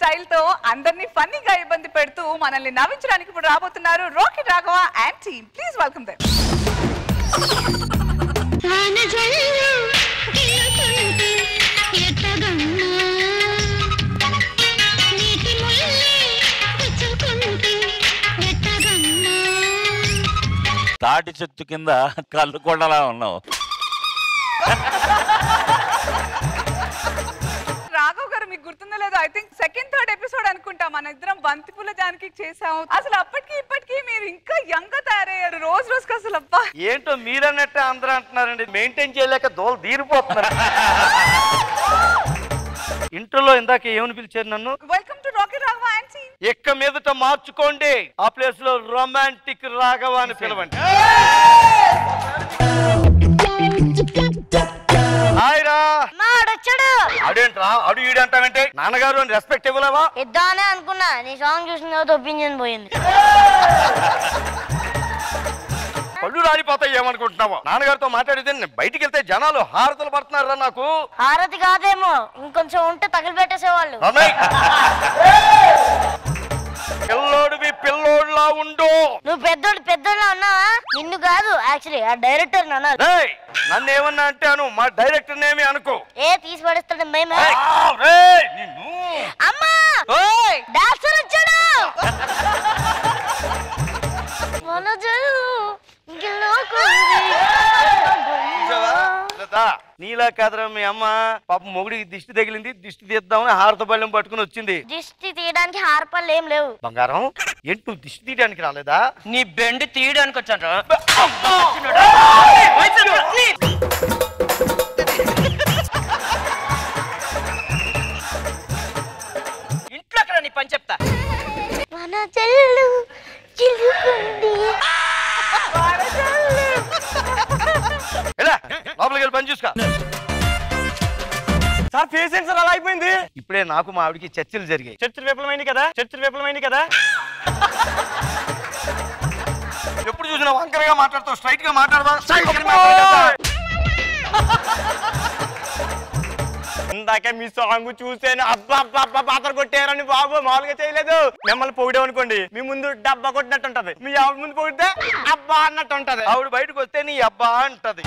Style తో అందరినీ ఫన్నీగా ఇబ్బంది పెడుతూ మనల్ని నవ్వించడానికి ఇప్పుడు రాబోతున్నారు Rocket Raghava and team please welcome them వానజల్లు గిల్లుతుంటే ఎట్టగన్నా నీటి ముల్లే గుచ్చుకుంటే ఎట్టగన్నా తాటి చెట్టు కింద కళ్ళు కొండలా ఉన్నావు రాఘవ్ గారు మీకు గుర్తుందో లేదో I think second third episode అనుకుంటా మన ఇద్దరం బంతిపూల జానకి చేసాం అసలు అప్పటికి ఇప్పటికి మీరు ఇంకా యంగ్ గా తయారయ్యారు రోజు రోజుకి అసలు అబ్బా ఏంటో మీరన్నట్టే అందరూ అంటున్నారండి మెయింటైన్ చేయలేక దోలు తీరిపోతున్నారు ఇంటర్లో ఇందాక ఏమని పిలిచారు నన్ను welcome to Rocket Raghava and team ఎక్క మీదట మార్చుకోండి ఆ ప్లేస్ లో రొమాంటిక్ రాఘవ అని పిలవండి హాయ్ రా మాడొచ్చాడు అడేంట్రా అడు ఈడు అంటావంటే నాన్నగారు అని రెస్పెక్ట్ ఇవ్వలేవా ఇద్దామనే అనుకున్నా నీ సాంగ్ చూసిన తర్వాత ఒపీనియన్ పోయింది పళ్ళు రాలిపోతాయి ఏమనుకుంటున్నావా నాన్నగారితో మాట్లాడితే నేను బయటికి వెళ్తే జనాలు హారతలు పడుతున్నారా నాకు హారతి కాదేమో ఇంకొంచెం ఉంటే తగిలిపెట్టేసేవాళ్ళు రమేయ్! పిల్లోడివి పిల్లోడ్లా ఉండు నువ్వు పెద్దోడు పెద్దోడు అన్నావా నిన్ను కాదు యాక్చువల్లీ ఆ డైరెక్టర్ అన్నారు రేయ్ నన్ను ఏమన్నా అంటే అను మా డైరెక్టర్ నేమి అనుకో ఏ తీసి పడేస్తాడు మేము ఏయ్, ఆ, రేయ్, నిన్ను అమ్మా ఓయ్! డాక్టర్ వచ్చాడు మనజలు చూసావా? లతా, నీలా కాదురా మీ అమ్మ పాపం మొగుడికి దిష్టి తగిలింది దిష్టి తీద్దామని హారత బళ్ళెం పట్టుకుని వచ్చింది దిష్టి తీయడానికి హార్పళ్ళు ఏం లేవు బంగారం ఏంటి నువ్వు దిష్టి తీయడానికి రాలేదా నీ బెండ్ తీయడానికి వచ్చాను రా ఇంట్లో అక్కడ నీ పని చెప్తా మన చెల్లు చిలుకుంది ఎలా లోపలికి వెళ్ళి పని చూసుకో సార్ ఫేస్ సెన్సర్ అలా అయిపోయింది ఇప్పుడే నాకు మా ఆవిడకి చర్చలు జరిగాయి చర్చలు విఫలమైంది కదా చర్చలు విఫలమైంది కదా ఎప్పుడు చూసినా వంకరగా మాట్లాడతావు స్ట్రైట్ గా మాట్లాడదా ఇందాక మీ సాంగ్ చూసాను అబ్బా అబ్బా అబ్బా పాత్ర కొట్టారని బాబు మామూలుగా చేయలేదు మిమ్మల్ని పొగిడాం అనుకోండి మీ ముందు డబ్బా కొట్టినట్టు ఉంటది మీ ఆవిడ ముందు పొగిడితే అబ్బా అన్నట్టు ఉంటది ఆవిడ బయటకు వస్తే నీ అబ్బా అంటది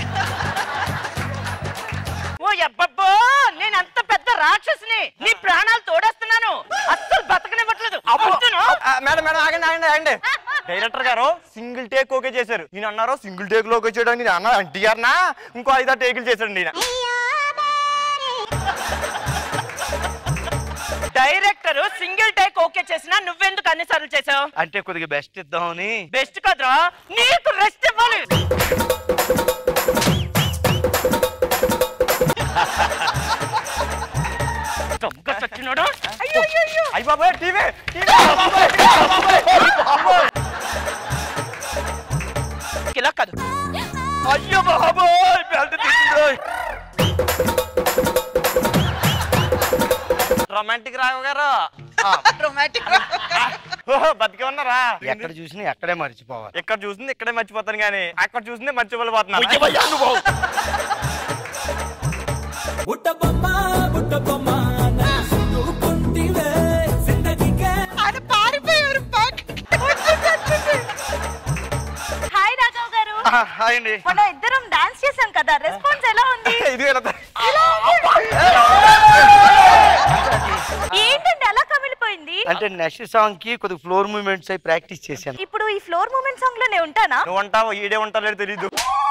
ఓ అబ్బబ్బో నేను అంత పెద్ద రాక్షసిని నీ ప్రాణాలు తోడేస్తున్నాను అస్సలు బతకనివ్వట్లేదు అబ్బుతును. ఆ, మేడం మేడం ఆగండి ఆగండి ఆగండి డైరెక్టర్ గారు సింగిల్ టేక్ ఓకే చేశారు ఈయన అన్నారు సింగిల్ టేక్ లో ఓకే చేయడానికి నేను అన్నా ఎన్టీఆర్ నా ఇంకో ఐదారు టేకులు చేశాడు ఈయన డైరెక్టర్ సింగిల్ టేక్ ఓకే చేసినా నువ్వెందుకు అన్నిసార్లు చేసావు అంటే కొద్దిగా బెస్ట్ ఇద్దామని బెస్ట్ కదరా నీకు రెస్ట్ ఇవ్వాలి దొంగ చచ్చినోడు అయ్యో అయ్యో అయ్యో అయ్యి బాబాయ్ టీవీ ఇలా కాదు అయ్యో బాబోయ్ బెల్ట్ తీసిందోయ్. రొమాంటిక్ రావు గారు రొమాంటిక్ ఓహో, బతికే ఉన్నారా ఎక్కడ చూసినా ఎక్కడే మర్చిపోవాలి ఎక్కడ చూసింది ఇక్కడే మర్చిపోతాను కానీ అక్కడ చూసింది మర్చిపోలేకపోతున్నాను ఉయ్యవయ్యా నువ్వు. ఆయన పారిపోయారు హాయ్ రాఘవ్ గారు ఆ, హాయ్ అండి మొన్న ఇద్దరం డాన్స్ చేసాం కదా రెస్పాన్స్ ఎలా ఉంది ఇది ఎలా ఏంటండి అలా కమిలిపోయింది అంటే నెక్స్ట్ సాంగ్ కి కొద్దిగా ఫ్లోర్ మూవ్మెంట్స్ అయి ప్రాక్టీస్ చేశాను ఇప్పుడు ఈ ఫ్లోర్ మూమెంట్ సాంగ్ లోనే ఉంటానా నువ్వు ఉంటావో ఈడే ఉంటాడో తెలీదు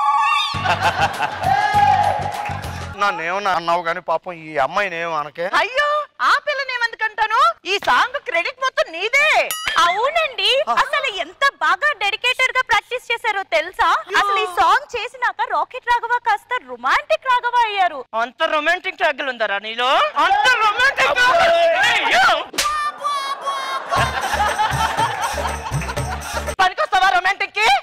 నన్ను ఏమన్నా అన్నావు కానీ పాపం ఈ అమ్మాయిని ఏమో అనకే అయ్యో ఆ పిల్లని ఏమందుకంటాను ఈ సాంగ్ క్రెడిట్ మొత్తం నీదే అవునండి అసలు ఎంత బాగా డెడికేటెడ్ గా ప్రాక్టీస్ చేశారో తెలుసా అసలు ఈ సాంగ్ చేసినాక రాకెట్ రాఘవ కాస్త రొమాంటిక్ రాఘవ అయ్యారు అంత రొమాంటిక్ ట్యాగులు ఉందరా నీలో అంత రొమాంటిక్ పనికొస్తావా రొమాంటిక్ కి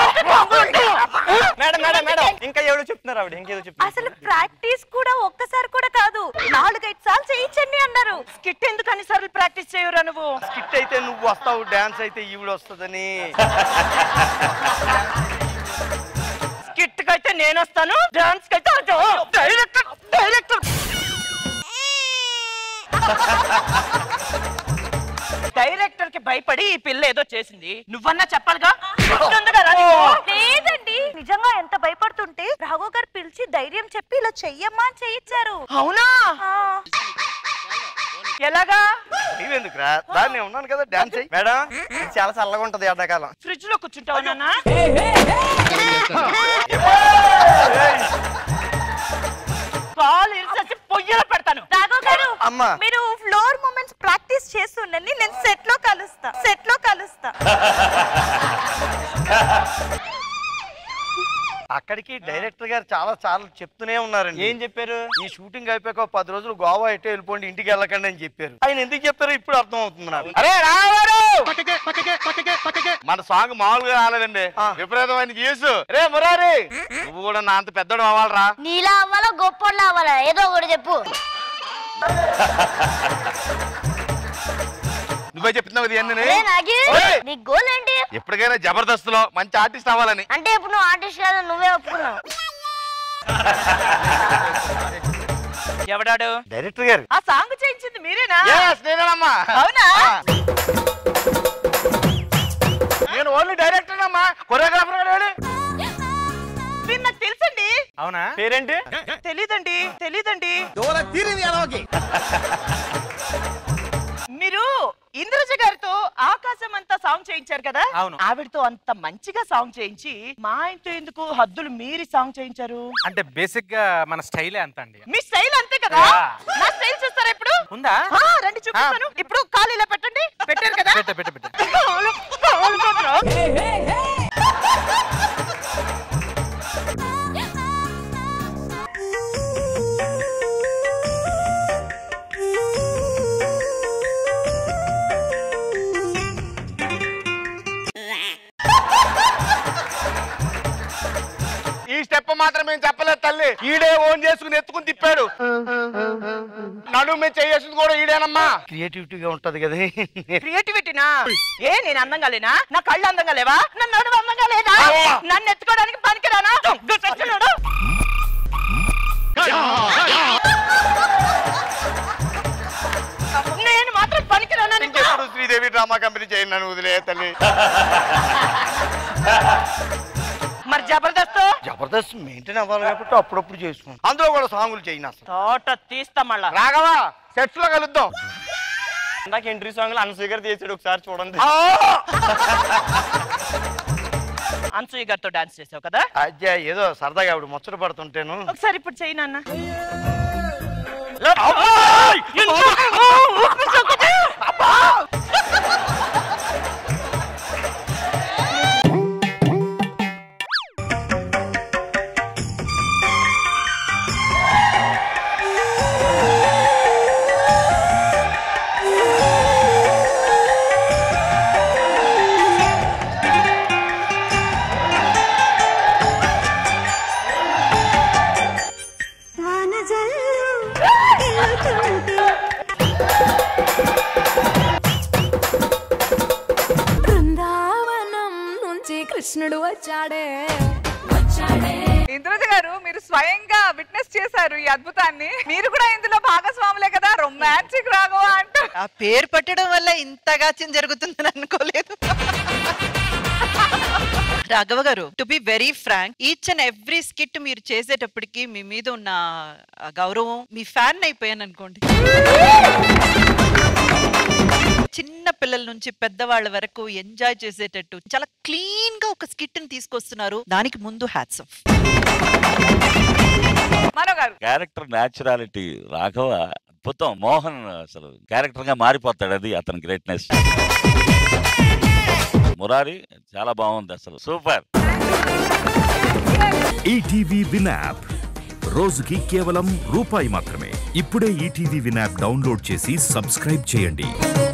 మేడం మేడం మేడం ఇంకా ఎవడో చెప్తున్నారు ఆవిడ ఇంకేదో చెప్తున్నారు అసలు ప్రాక్టీస్ కూడా ఒక్కసారి కూడా కాదు నాలుగైదు సార్లు చేయించండి అన్నారు స్కిట్ ఎందుకు అన్నిసార్లు ప్రాక్టీస్ చేయరా నువ్వు స్కిట్ అయితే నువ్వు వస్తావు డాన్స్ అయితే ఈవిడ వస్తుందని స్కిట్ కైతే నేను వస్తాను డాన్స్ కైతే అదో. డైరెక్టర్ డైరెక్టర్ డైరెక్టర్ కి భయపడి ఈ పిల్ల ఏదో చేసింది నువ్వన్నా చెప్పాలిగా గుర్తుందిగా రా నీకు? లేదండి నిజంగా ఎంత భయపడుతుంటే రాఘవ్ గారు పిలిచి ధైర్యం చెప్పి ఇలా చెయ్యమ్మా అని చేయించారు అవునా ఆ, ఎలాగా నీవెందుకురా దాన్ని ఉన్నాను కదా డాన్స్ చెయ్యి మేడం ఇది చాలా చల్లగా ఉంటది ఎండాకాలం ఫ్రిడ్జ్ లో కూర్చుంటావా నాన్న కాలు ఇరిసేసి పొయ్యిలో పెడతాను రాఘవ్ గారు అమ్మా. మీరు ఫ్లోర్ మూమెంట్స్ ప్రాక్టీస్ చేస్తుండండి నేను సెట్ లో కలుస్తా సెట్ లో కలుస్తా అక్కడికి డైరెక్టర్ గారు చాలా చాలా చెప్తూనే ఉన్నారండి ఏం చెప్పారు ఈ షూటింగ్ అయిపోయాక ఒక పది రోజులు గోవా ఎటే వెళ్ళిపోండి ఇంటికి వెళ్ళకండి అని చెప్పారు ఆయన ఎందుకు చెప్పారో ఇప్పుడు అర్థం అవుతుంది నాకు అరే రావారు మన సాంగ్ మామూలుగా రాలేదండి విపరీతమైన చేసు రే మురారి నువ్వు కూడా నా అంత పెద్దడు అవ్వాలరా నీలా అవ్వాలా గొప్పోళ్ళ అవ్వాలా ఏదో ఒకటి చెప్పు నువ్వే చెప్తున్నావు ఇది అన్నీ అదే నాగి ఓయ్! నీ గోల్ ఏంటి ఎప్పటికైనా జబర్దస్త్ లో మంచి ఆర్టిస్ట్ అవ్వాలని అంటే ఇప్పుడు నువ్వు ఆర్టిస్ట్ కాదు నువ్వే ఒప్పుకున్నావు ఎవడాడు డైరెక్టర్ గారు ఆ సాంగ్ చేయించింది మీరేనా Yes, నేనేనమ్మా అవునా నేను ఓన్లీ డైరెక్టర్ అమ్మా కొరియోగ్రాఫర్ గారు మీరు నాకు తెలుసండి అవునా పేరేంటి తెలీదండి తెలీదండి మీరు ఇంద్రజ గారితో ఆకాశం అంతా సాంగ్ చేయించారు కదా అవును. ఆవిడతో అంత మంచిగా సాంగ్ చేయించి మా ఆయనతో ఎందుకు హద్దులు మీరి సాంగ్ చేయించారు అంటే బేసిక్ గా మన స్టైలే అంత అండి మీ స్టైల్ అంతే కదా యా. నా స్టైల్ చూస్తారా ఇప్పుడు ఉందా ఆ, రండి చూపిస్తాను ఇప్పుడు కాలు ఇలా పెట్టండి పెట్టారు కదా పెట్ట పెట్ట పెట్ట కాలు, కాలు పెట్టరా? ఈ స్టెప్ మాత్రం మేము చెప్పలేదు తల్లి ఈడే ఓన్ చేసుకుని ఎత్తుకుని తిప్పాడు నడుము మేము చేయాల్సింది కూడా ఈడేనమ్మా క్రియేటివిటీగా ఉంటది కదా క్రియేటివిటీనా ఏ నేను అందంగా లేనా నా కళ్ళు అందంగా లేవా నన్ను నడుము అందంగా లేదా అవ్వ. నన్ను ఎత్తుకోవడానికి పనికిరానా దొంగ సచ్చినోడు. నేను మాత్రం పనికిరానా నీకు? ఇంకెప్పుడు శ్రీదేవి డ్రామా కంపెనీ చేయండి నన్ను వదిలే తల్లి మరి జబర్దస్త్ జబర్దస్త్ మెయింటైన్ అవ్వాలి కాబట్టి అప్పుడప్పుడు చేసుకుంటాం అందులో కూడా సాంగులు చేయను అసలు తోట తీస్తా మళ్ళా రాఘవా సెట్స్ లో కలుద్దాం నాకు ఎంట్రీ సాంగ్ అనసూయ గారు చేసాడు ఒకసారి చూడండి అన్సూయ గారితో డాన్స్ చేసావు కదా అజ్జా ఏదో సరదాగా ఆవిడ ముచ్చట పడుతుంటేను ఒకసారి ఇప్పుడు చెయ్యి నాన్న బృందావనం నుంచి కృష్ణుడు వచ్చాడే ఇంద్రజ గారు మీరు స్వయంగా విట్నెస్ చేశారు ఈ అద్భుతాన్ని మీరు కూడా ఇందులో భాగస్వాములే కదా రొమాంటిక్ రాఘవ అంటూ ఆ పేరు పెట్టడం వల్ల ఇంతగా జరుగుతుందని అనుకోలేదు రాఘవ గారు to be very frank each and every skit మీరు చేసేటప్పటికి మీ మీద ఉన్న ఆ గౌరవం మీ ఫ్యాన్ అయిపోయాను అనుకోండి చిన్న పిల్లల నుంచి పెద్దవాళ్ళ వరకు ఎంజాయ్ చేసేటట్టు చాలా క్లీన్ గా ఒక స్కిట్ ని తీసుకొస్తున్నారు దానికి ముందు హ్యాట్స్ ఆఫ్ మనో గారు క్యారెక్టర్ న్యాచురాలిటీ రాఘవ అద్భుతం మోహన్ అసలు క్యారెక్టర్ గా మారిపోతాడు అది అతని గ్రేట్నెస్ మురారి చాలా బాగుంది అసలు సూపర్ ఈటీవీ విన్ యాప్ రోజుకి కేవలం రూపాయి మాత్రమే ఇప్పుడే ఈటీవీ విన్ యాప్ డౌన్లోడ్ చేసి సబ్స్క్రైబ్ చేయండి